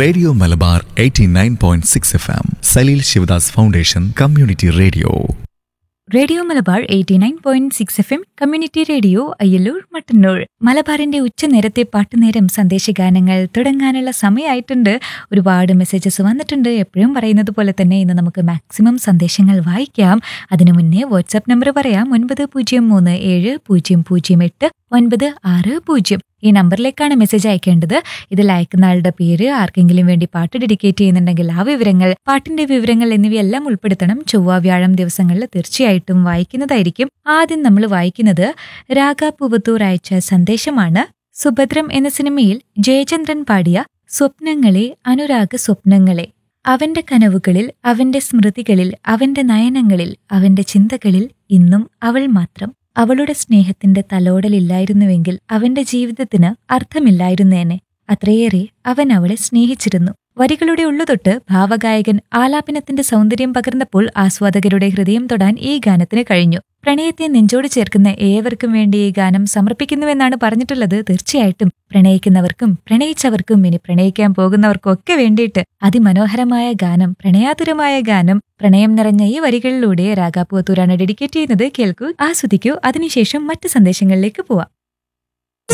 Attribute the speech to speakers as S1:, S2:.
S1: radio Malabar 89.6 F M Saleel Sivadas foundation community radio
S2: radio Malabar eighty nine point six F M community radio Ayyallur Mattannur മലബാറിന്റെ ഉച്ചനേരത്തെ പാട്ടുനേരം സന്ദേശഗാനങ്ങൾ തുടങ്ങാനുള്ള സമയമായിട്ടുണ്ട് ഒരുപാട് മെസ്സേജസ് വന്നിട്ടുണ്ട് എപ്പോഴും പറയുന്നത് പോലെ തന്നെ ഇന്ന് നമുക്ക് മാക്സിമം സന്ദേശങ്ങൾ വായിക്കാം അതിനു മുന്നേ വാട്സാപ്പ് നമ്പർ പറയാം ഒൻപത് പൂജ്യം മൂന്ന് ഏഴ് പൂജ്യം പൂജ്യം എട്ട് ഒൻപത് ആറ് പൂജ്യം ഈ നമ്പറിലേക്കാണ് മെസ്സേജ് അയക്കേണ്ടത് ഇതിൽ അയക്കുന്ന ആളുടെ പേര് ആർക്കെങ്കിലും വേണ്ടി പാട്ട് ഡെഡിക്കേറ്റ് ചെയ്യുന്നുണ്ടെങ്കിൽ ആ വിവരങ്ങൾ പാട്ടിന്റെ വിവരങ്ങൾ എന്നിവയെല്ലാം ഉൾപ്പെടുത്തണം ചൊവ്വ വ്യാഴം ദിവസങ്ങളിൽ തീർച്ചയായിട്ടും വായിക്കുന്നതായിരിക്കും ആദ്യം നമ്മൾ വായിക്കുന്നത് രാഗ പൂവത്തൂർ അയച്ച സന്ദേശമാണ് സുഭദ്രം എന്ന സിനിമയിൽ ജയചന്ദ്രൻ പാടിയ സ്വപ്നങ്ങളെ അനുരാഗ സ്വപ്നങ്ങളെ അവന്റെ കനവുകളിൽ അവന്റെ സ്മൃതികളിൽ അവന്റെ നയനങ്ങളിൽ അവന്റെ ചിന്തകളിൽ ഇന്നും അവൾ മാത്രം അവളുടെ സ്നേഹത്തിന്റെ തലോടലില്ലായിരുന്നുവെങ്കിൽ അവന്റെ ജീവിതത്തിന് അർത്ഥമില്ലായിരുന്നേനെ അത്രയേറെ അവൻ അവളെ സ്നേഹിച്ചിരുന്നു വരികളുടെ ഉള്ളുതൊട്ട് ഭാവഗായകൻ ആലാപനത്തിന്റെ സൗന്ദര്യം പകർന്നപ്പോൾ ആസ്വാദകരുടെ ഹൃദയം തൊടാൻ ഈ ഗാനത്തിന് കഴിഞ്ഞു പ്രണയത്തെ നെഞ്ചോട് ചേർക്കുന്ന ഏവർക്കും വേണ്ടി ഈ ഗാനം സമർപ്പിക്കുന്നുവെന്നാണ് പറഞ്ഞിട്ടുള്ളത് തീർച്ചയായിട്ടും പ്രണയിക്കുന്നവർക്കും പ്രണയിച്ചവർക്കും ഇനി പ്രണയിക്കാൻ പോകുന്നവർക്കും ഒക്കെ വേണ്ടിയിട്ട് അതിമനോഹരമായ ഗാനം പ്രണയാതുരമായ ഗാനം പ്രണയം നിറഞ്ഞ ഈ വരികളിലൂടെ രാഗാപുവത്തൂരാണ് ഡെഡിക്കേറ്റ് ചെയ്യുന്നത് കേൾക്കൂ ആസ്വദിക്കൂ അതിനുശേഷം മറ്റ് സന്ദേശങ്ങളിലേക്ക് പോവാം